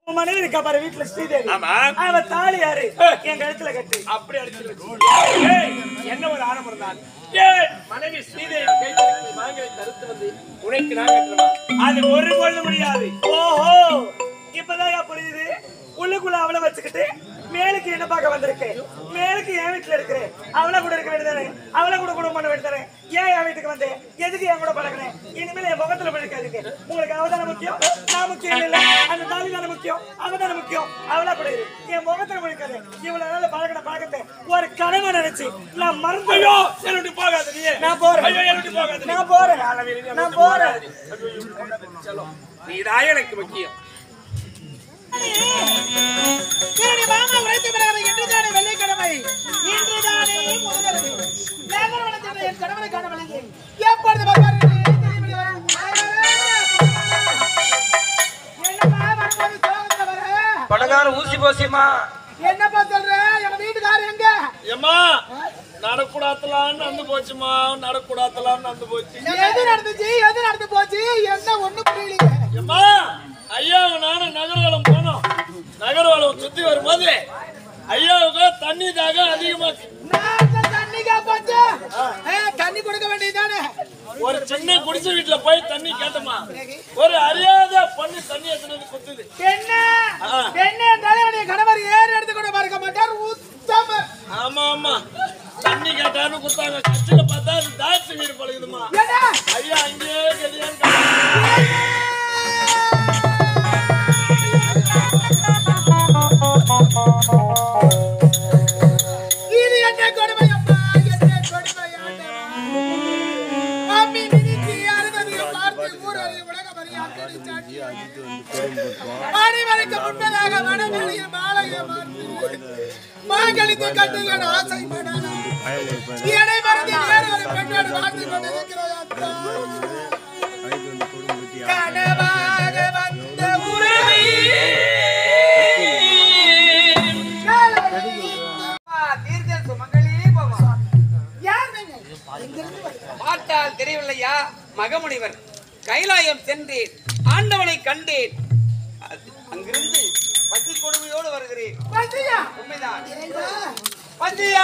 உன் மனைவி இருக்கா பாரு வீட்டுல ஸ்ரீதேவி ஆமா. அவ தாலி யாரு என் கழுத்துல கட்டு அப்படி அடிச்சு ஏய், என்ன ஒரு ஆரம்பம் தான் ஏய் மனைவி ஸ்ரீதேவி கைத்தறிக்கு மாங்கலை தடுத்து வந்து உனக்கு நான் கட்டுறமா அது ஒரு கொள்ள முடியாது ஓஹோ இப்பதான் புரியுது உள்ளுக்குள்ள அவளை வச்சுக்கிட்டு மேலுக்கு என்ன பார்க்க வந்திருக்கேன் மேலுக்கு என் வீட்டுல இருக்கிறேன் அவளை கூட இருக்க வேண்டியதானே அவளை கூட குடும்பம் பண்ண வேண்டியதானே ஏன் என் வீட்டுக்கு வந்தேன் எதுக்கு என் கூட பழகினேன் இனிமேல் என் முகத்துல பழக்காதீங்க உங்களுக்கு அவ தானே முக்கியம் நான் முக்கியம் இல்ல அந்த தாலி தானே முக்கியம் அவ தானே முக்கியம் அவளா கூட இரு என் முகத்துல பழக்காது இவ்வளவு நாள் பழகின பழக்கத்தை ஒரு கனவை நினைச்சு நான் மறந்து ஐயோ என்னோட போகாத நீ நான் போறேன். ஐயோ என்னோட போகாத நீ. நான் போறேன் நான் போறேன் நீதான் எனக்கு முக்கியம் என்னுடைய மாமா உரைத்த பிறகு இன்றுதானே வெள்ளிக்கிழமை இன்றுதானே முதலிரவு நேகரவனம் சென்ற என் கணவனை காணவில்லை எப்பொழுது வருவார் என்று தெரியவில்லை. என்னப்பா வரும்போது சோகத்துல வர? படகார ஊசி போசியமா என்னப்பா சொல்ற எங்க வீட்டுக்காரர் எங்க ஏம்மா நடக்கூடாத்தலான்னு வந்து போச்சுமா நடக்கூடாத்தலான்னு வந்து போச்சு எது நடந்துச்சு எது நடந்து போச்சு என்ன ஒண்ணு புரியலையே ஏம்மா ஐயாவு நானும் நகர்வலம் போனோம் நகர்வலம் சுத்தி வரும்போது ஐயாவுக்கு தண்ணி தாகம் அதிகமா நான் தண்ணிக்கா போச்சு ஏ, தண்ணி கொடுக்க வேண்டியதானே ஒரு சின்ன குடிசை வீட்டுல போய் தண்ணி கேட்டோமா ஒரு அறியாத பொண்ணு தண்ணி எடுத்துட்டு வந்து குத்துது என்ன என்ன என்றாலும் என்னுடைய கணவர் ஏறு எடுத்து கூட பார்க்க மாட்டார் உத்தம ஆமா ஆமா தண்ணி கேட்டான்னு குத்தாங்க கட்சியில பார்த்தா அது தாட்சி வீடு பழகுதுமா என்ன ஐயா அங்கேயே கதியான்னு கேட்டாங்க. இது என்ன கொடுமை அம்மா என்ன கொடுமை ஆண்டவா அம்மி மிதித்து அறுபது பார்த்து ஊரறி உலகம் அறிய அக்கறை சாட்சி அனைவருக்கு முன்பதாக மனவெளியில் மாலையை மாற்றி மாங்கலித்து கட்டுகள் ஆசைப்படாத என்னை மறந்து வேறு ஒரு பெண்ணோடு வாழ்ந்து கொண்டிருக்கிறாய் அத்தா. கனவாக வந்த உறவை தீர்க்க சுமங்கலி பவா யார் நீங்க இங்கிருந்து வருகிறா. பார்த்தால் தெரியவில்லையா மகமுனிவர் கைலாயம் சென்றேன் ஆண்டவனை கண்டேன் அது- அங்கிருந்து பசி கொடுமையோடு வருகிறேன் பசியா? உண்மைதான் இறைவா, பசியா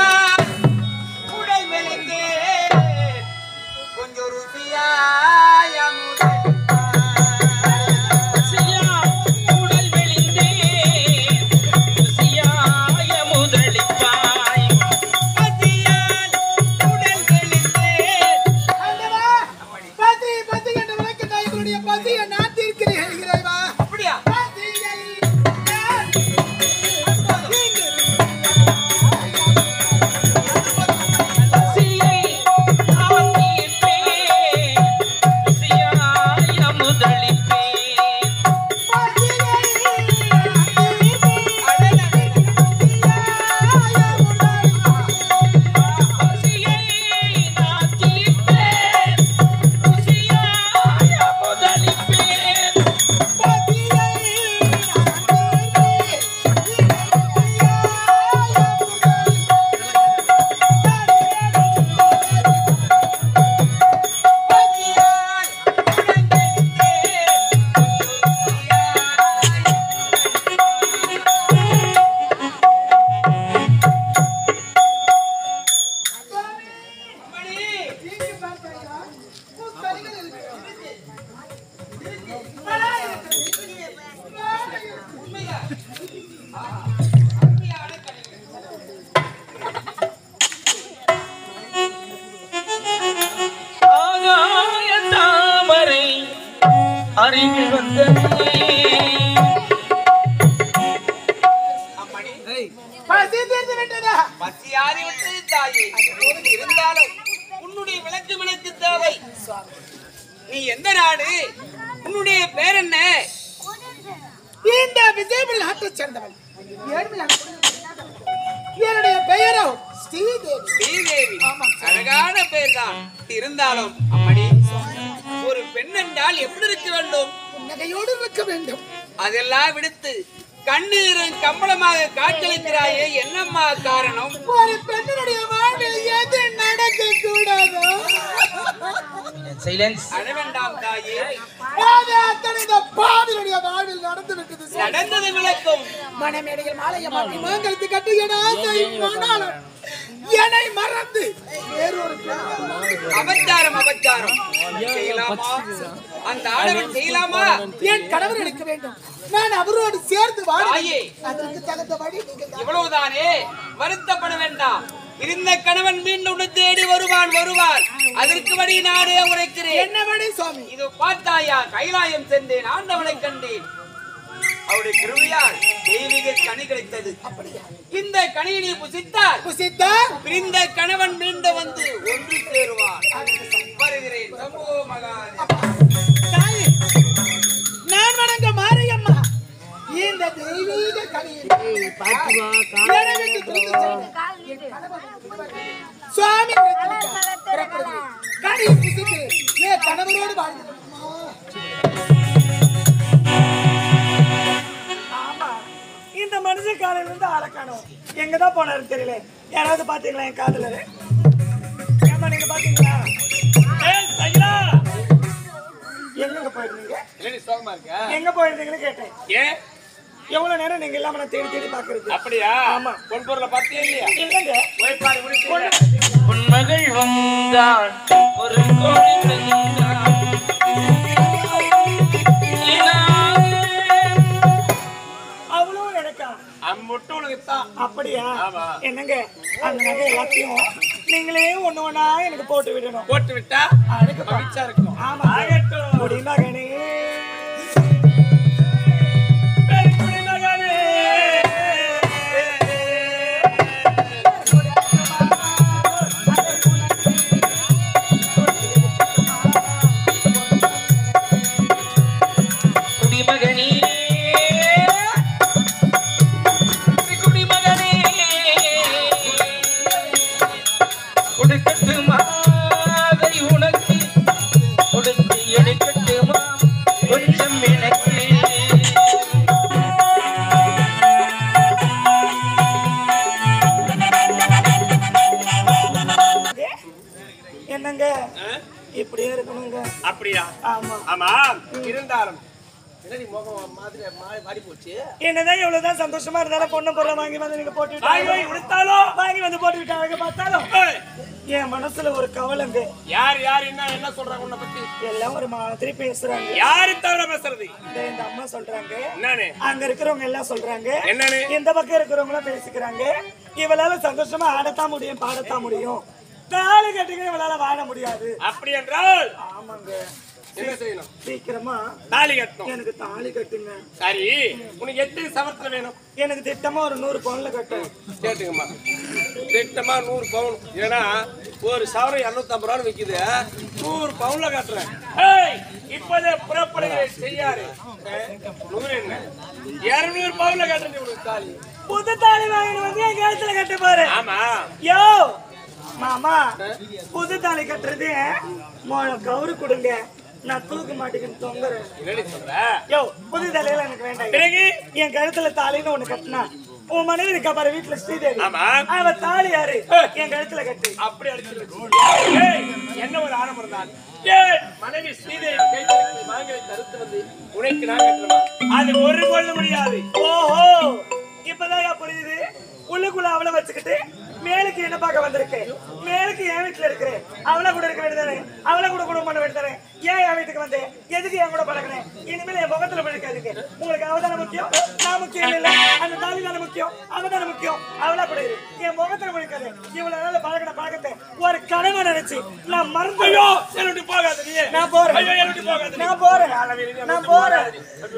உடல் மெலிந்து கொஞ்சம் ருசியாய ஆண்டவா, பசி, பசி என்று உரைக்கின்ற எங்களுடைய பசியை நான் தீர்க்கிறேன் இறைவா. அப்படியா பசியை நான் இங்கு பார்த்தாயா? முக்கணிகள் இருக்கிறது. மலா இருக்கிறது. மாலை இருக்கிறது. தாமரை அருகில் வந்ததே பசி தீர்ந்து விட்டதா பசியாறி விட்டது தாயே இருந்தாலும் உன்னுடைய விளக்கு விளக்கு தேவை நீ எந்த நாடு உன்னுடைய பேர் என்ன இந்த விஜயபுரி நாட்டைச் சேர்ந்தவள் ஏழ்மையான குடும்பத்தில் என்னுடைய பெயரோ ஸ்ரீதேவி ஸ்ரீதேவி அழகான பேர் தான் இருந்தாலும் அம்மணி ஒரு பெண் என்றால் எப்படி இருக்க வேண்டும் புன்னகையோடு இருக்க வேண்டும் அதெல்லாம் விடுத்து கண்ணீரும் கம்பளமாக காற்றளிக்கிறாயே என்னம்மா காரணம் ஒரு பெண்ணினுடைய வாழ்வில் எது நடக்க கூடாதோ சைலன்ஸ் அழ வேண்டாம் தாயே போதே அத்தனை இந்த பாவிகளுடைய வாழ்வில் நடந்து விட்டது சுவாமி. நடந்தது விளக்கும் மணமேடையில் மாலையை மாற்றி மாங்கலத்து கட்டு என ஆசை மணாளன் என்னை மறந்து வேறொரு பெண்ணை அபச்சாரம் அபச்சாரம் செய்யலாமா அந்த ஆடவன் செய்யலாமா என் கணவர் எடுக்க வேண்டும் நான் அவரோடு சேர்ந்து வாழ தாயே. வேண்டும். அதற்கு தகுந்த வழி நீங்கள் தான். இவ்வளவுதானே வருத்தப்பட வேண்டாம் இருந்த கணவன் மீண்டும் உன்னை தேடி வருவான் வருவான் அதற்கு வழி நானே உரைக்கிறேன் என்ன வழி சுவாமி இது பார்த்தாயா கைலாயம் சென்றேன் ஆண்டவனை கண்டேன் அவருடைய கிருபையால் தெய்வீக கனி கிடைத்தது இந்த கனியை நீ புசித்தால் புசித்தா பிரிந்த கணவன் மீண்டும் வந்து ஒன்று சேருவார் வருகிறேன் சம்போ மகாதேவா. தாயே, நான் வணங்க மாரியம்மா இந்த தெய்வீக கனியில் எனவென்று பிரிந்து சென்ற என் கணவர் சுவாமி பிறப்பித்தார். பிறப்பிறது. கனியை புசித்து என் கணவரோடு வாழ்கிறேன் ஆமா இந்த மனுஷன் காலையில இருந்து ஆளை காணோம் எங்க தான் போனாரு தெரியல யாராவது பாத்தீங்களா என் காதலரு ஏமா நீங்க பாத்தீங்களா ஏய், சைலா! எங்க போயிருந்தீங்க என்னடி சோகமா இருக்க? எங்க போயிருந்தீங்கன்னு கேட்டேன் ஏன் எவ்வளவு நேரம் நீங்க இல்லாம நான் தேடி தேடி பாக்குறது அப்படியா ஆமா. பொன் பொருளை பார்த்தியா இல்லையா இல்லங்க போய் பாரு, உனக்கு பொண்ணு தெரியாது. உன் மகள் வந்தாள் ஒரு கோழி தந்தாள் அவ்வளவு எனக்கா அம்முட்டு உனக்கு தான் அப்படியா ஆமா. என்னங்க அந்த நகை எல்லாத்தையும் நீங்களே ஒண்ணு ஒண்ணா எனக்கு போட்டு விடணும் போட்டு விட்டா அதுக்கு மகிழ்ச்சியா இருக்கும் ஆமா ஆகட்டும். முடியுமா கணே பெருக்குடி மகனே. குடிமகனே குடிமகனே கொடுக்கட்டுமா அதை உனக்கு கொடுத்து எடுக்கட்டுமா கொஞ்சம் எனக்கு என்னங்க இப்படியே இருக்கணுங்க அப்படியா ஆமா ஆமா இருந்தாலும் என்னடி முகம் மாதிரி மா- வாடி போச்சு என்னதான் எவ்வளவுதான் சந்தோஷமா இருந்தாலும் பொண்ணு பொருளை வாங்கி வந்து நீங்க போட்டு வாங்கி விட்டாங்க. வாங்கி கொடுத்தாலும் வாங்கி வந்து போட்டு விட்டாங்க பார்த்தாலும் ஏய், என் மனசுல ஒரு கவலைங்க யார் யார் என்ன என்ன சொல்றாங்க உன்னை பத்தி எல்லாம் ஒரு மாதிரி பேசுறாங்க யாரு தவிர பேசுறது இந்த இந்த அம்மா சொல்றாங்க என்னன்னு அங்க இருக்கிறவங்க எல்லாம் சொல்றாங்க என்னன்னு இந்த பக்கம் இருக்கிறவங்க எல்லாம் பேசிக்கிறாங்க இவளால சந்தோஷமா ஆடத்தான் முடியும் பாடத்தான் முடியும் தாலி கட்டிங்க இவளால வாழ முடியாது அப்படி என்றால் ஆமாங்க என்ன செய்யணும் சீக்கிரமா தாலி கட்டணும் எனக்கு தாலி கட்டுங்க சரி உனக்கு எத்தனை சவரத்துல வேணும் எனக்கு திட்டமா ஒரு நூறு பவுன்ல கட்டும் கேட்டுங்கம்மா திட்டமா நூறு பவுன் ஏன்னா ஒரு சவரம் இரநூத்தம்பது ரூபான்னு விக்குது நூறு பவுன்ல கட்டுறேன் ஏய் இப்போதே புறப்படுகிறேன் செய்யாரு ஏய், நூறு என்ன இருநூறு பவுன்ல கட்டுறேன் உனக்கு தாலி புது தாலி வாங்கிட்டு வந்து என் கழுத்துல கட்டு பாரு ஆமா யோ மாமா புது தாலி கட்டுறது மொ- கவுரு கொடுங்க நான் தூக்க மாட்டேங்குன்னு தொங்குறேன் என்னடி சொல்ற யோ புது தலையில எனக்கு வேண்டாம் பிறகு என் கழுத்துல தாலின்னு ஒண்ணு கட்டினா உன் மனைவி இருக்கா பாரு வீட்டுல ஸ்ரீதேவி ஆமா. அவ தாலி யாரு என் கழுத்துல கட்டு அப்படி அடிச்சு ஏய், என்ன ஒரு ஆரம்பம் தான் ஏய், மனைவி ஸ்ரீதேவி கைத்தறிக்கு மாங்கலை தருத்து வந்து உனக்கு நான் கட்டுறமா அது ஒரு கொள்ள முடியாது ஓஹோ இப்பதான் புரியுது உள்ளுக்குள்ள அவளை வச்சுக்கிட்டு மேலுக்கு என்ன பார்க்க வந்திருக்கேன் மேலுக்கு என் வீட்டுல இருக்கிறேன் அவளை கூட இருக்க வேண்டியதானே அவளை கூட குடும்பம் பண்ண வேண்டியதானே ஏன் என் வீட்டுக்கு வந்தேன் எதுக்கு என் கூட பழகினேன் இனிமேல் என் முகத்துல பழக்காதுக்கு உங்களுக்கு அவ தானே முக்கியம் நான் முக்கியம் இல்ல அந்த தாலி தானே முக்கியம் அவ தானே முக்கியம் அவளா கூட இரு என் முகத்துல பழக்காது இவ்வளவு நாள் பழகின பழக்கத்தை ஒரு கனவை நினைச்சு நான் மறந்து ஐயோ என்னை விட்டு போகாத நீ நான் போறேன். ஐயோ என்னை விட்டு போகாத நீ. நான் போறேன் நான் போறேன்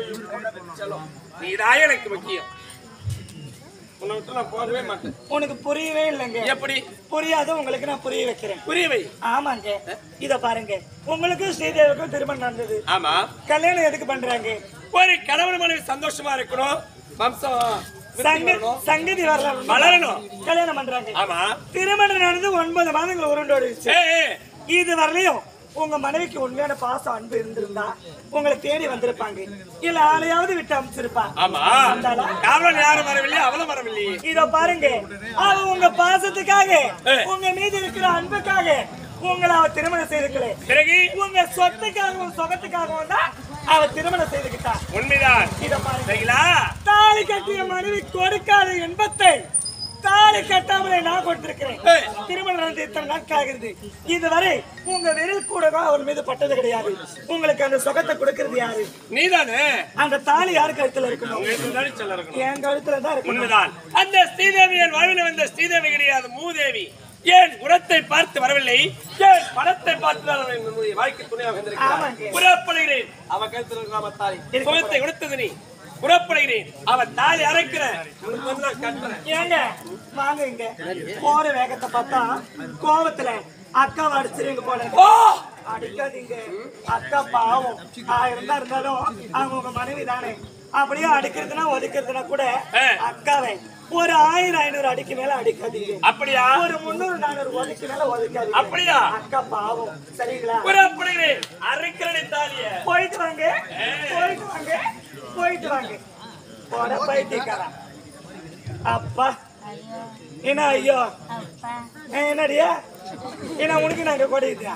நீதான் எனக்கு முக்கியம் உன்னை விட்டு நான் போகவே மாட்டேன் உனக்கு புரியவே இல்லைங்க எப்படி புரியாது உங்களுக்கு நான் புரிய வைக்கிறேன் புரிய வை ஆமாங்க இத பாருங்க உங்களுக்கும் ஸ்ரீதேவிக்கும் திருமணம் நடந்தது ஆமா கல்யாணம் எதுக்கு பண்றாங்க ஒரு கணவன் மனைவி சந்தோஷமா இருக்கணும் வம்சம் விருத்தி சங்க வரணும். சங்கதி வரலாம் வளரணும் கல்யாணம் பண்றாங்க ஆமா திருமணம் நடந்து ஒன்பது மாதங்கள் உருண்டோடிச்சு ஏய், ஏய், இது வரலையும் உங்க மனைவிக்கு உண்மையான பாசம் அன்பு இருந்திருந்தா உங்களை தேடி வந்திருப்பாங்க இல்ல ஆளையாவது விட்டு அமைச்சிருப்பா ஆமா வந்தாளா? காவலன் யாரும் வரவில்லையே அவளும் வரவில்லையே இதோ பாருங்க அவ உங்க பாசத்துக்காக ஏய். உங்க மீது இருக்கிற அன்புக்காக உங்களை அவ திருமணம் செய்துக்கல பிறகு உங்க சொத்துக்காகவும் சொகத்துக்காகவும் தான் அவ திருமணம் செய்துக்கிட்டா உண்மைதான் இத பாருங்க சரிங்களா தாலி கட்டிய மனைவி கொடுக்காத இன்பத்தை தாலி கட்டாமலே நான் கொடுத்திருக்கிறேன் ஏய். திருமணம் நடந்து இத்தனை நாட்களாகிறது இதுவரை உங்க விரல் கூட அவர் மீது பட்டது கிடையாது உங்களுக்கு அந்த சுகத்தை கொடுக்கிறது யாரு நீதானே அந்த தாலி யார் கழுத்துல இருக்கணும் உங்களுக்கு முன்னாடி சொல்ல இருக்கணும் என் கழுத்துல தான் இருக்கணும் உண்மைதான் அந்த ஸ்ரீதேவியின் வாழ்வில் வந்த ஸ்ரீதேவி கிடையாது மூதேவி ஏன் குணத்தை பார்த்து வரவில்லை ஏன் பணத்தை பார்த்து தான் அவன் என்னுடைய வாழ்க்கை துணையாக வந்திருக்கிறார் ஆமாங்க. புறப்படுகிறேன் அவ கழுத்தில் இருக்கிற தாலி சுகத்தை கொடுத்தது நீ புறப்படுகிறேன் அவன் தாலி அரைக்கிற உனக்கு வந்து நான் கட்டுறேன் ஏங்க வாங்க இங்க போற வேகத்தை பார்த்தா கோவத்துல அக்காவை அடிச்சிருங்க போல இருக்கு. ஓ அடிக்காதீங்க அக்கா பாவம் ஆயிரம் தான் இருந்தாலும் அவங்க உங்க மனைவி தானே அப்படியே அடிக்கிறதுனா ஒதுக்கிறதுனா கூட ஆ. அக்காவை ஒரு ஆயிரம் ஐநூறு அடிக்கு மேல அடிக்காதீங்க அப்படியா ஒரு முந்நூறு நானூறு ஒதுக்கு மேல ஒதுக்காதீங்க அப்படியா அக்கா பாவம் சரிங்களா புறப்படுகிறேன் அரைக்கிறனே தாலிய போயிட்டு வாங்க போயிட்டு வாங்க போயிட்டு வாங்க போட பைத்தியக்காரன் அப்பா என்ன ஐயோ ஏ, என்னடியா என்ன உனக்கு நாங்க கொடையுதா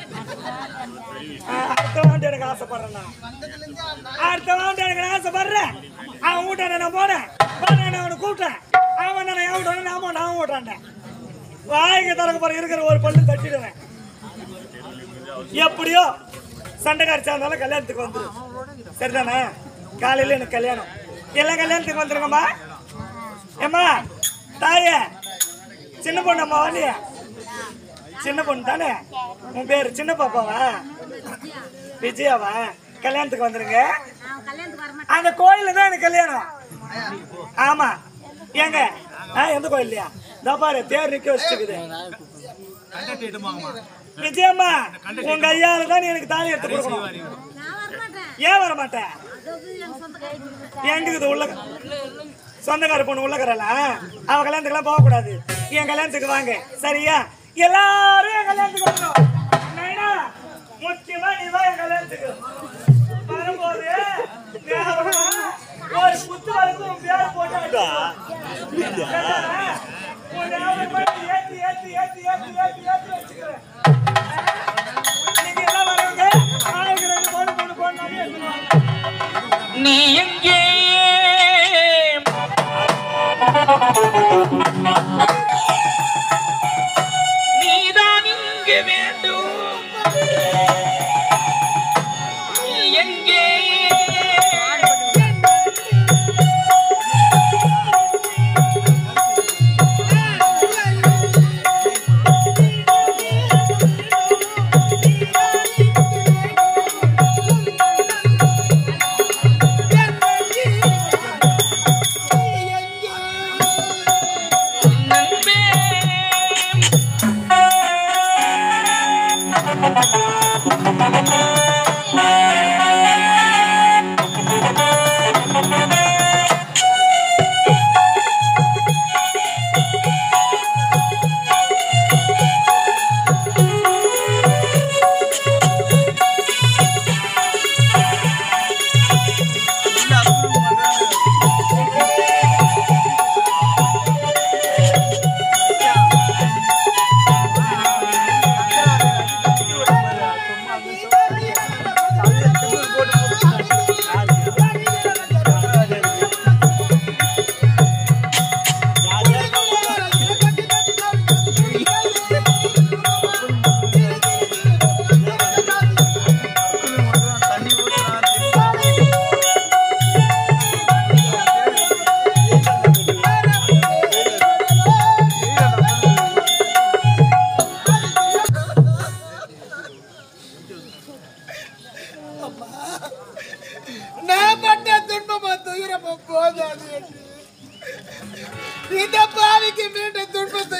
அடுத்த வாண்டு எனக்கு ஆசைப்படுறேன் நான். அடுத்த வாண்டு எனக்கு நான் ஆசைப்படுறேன் அவன் வீட்டான நான் போனேன் போனேன் நான் அவனை கூப்பிட்டேன் அவன் நான் என் வீட்டான நாம நான் ஓட்டாண்டேன் வாய்க்கு திறக்க போற இருக்கிற ஒரு பல்லு தட்டிடுவேன் எப்படியோ சண்டைக்காரிச்சா இருந்தாலும் கல்யாணத்துக்கு வந்துடும் சரிதானே காலையில எனக்கு கல்யாணம் எல்லாம் கல்யாணத்துக்கு வந்துருங்கம்மா ஏம்மா தாயே சின்ன பொண்ணு அம்மா வாணிய சின்ன பொண்ணு தானே உன் பேர் சின்ன பாப்பாவா விஜயாவா கல்யாணத்துக்கு வந்துருங்க அந்த கோயில்ல தான் எனக்கு கல்யாணம் ஆமா ஏங்க ஆ எந்த கோயில்லையா இதோ பாரு தேர் நிக்க வச்சுக்குது விஜயம்மா உங்க ஐயால தான் நீ எனக்கு தாலி எடுத்து கொடுக்கணும் ஏன் வர மாட்டேன் எங்குது உள்ள சொந்தக்கார பொண்ணு உள்ளக்கறல அவ கல்யாணத்துக்குலாம் போக கூடாது என் கல்யாணத்துக்கு வாங்க சரியா எல்லாரும் என் கல்யாணத்துக்கு வரணும் நைனா, முக்கியமா நீ தான் என் கல்யாணத்துக்கு வரும்போது ஞாபகமா ஒரு குத்து வரைக்கும் உன் பேரை போட்டு வச்சுக்கோ. சரிதானே? உன் ஞாபகமா ஏத்தி ஏத்தி ஏத்தி ஏத்தி ஏத்தி ஏத்தி வச்சுக்கிறேன் நீங்க எல்லாம் வரவங்க ஆளுக்கு ரெண்டு பொண்ணு பொண்ணு பொண்ணு எடுத்துருவாங்க நீ எங்கே நீதான் இங்கே வேண்டும் நீ எங்கே நண்பே நான் பட்ட துன்பமா துயரமா போதாது என்று இந்த பாவிக்கு மீண்டும் துன்பத்தை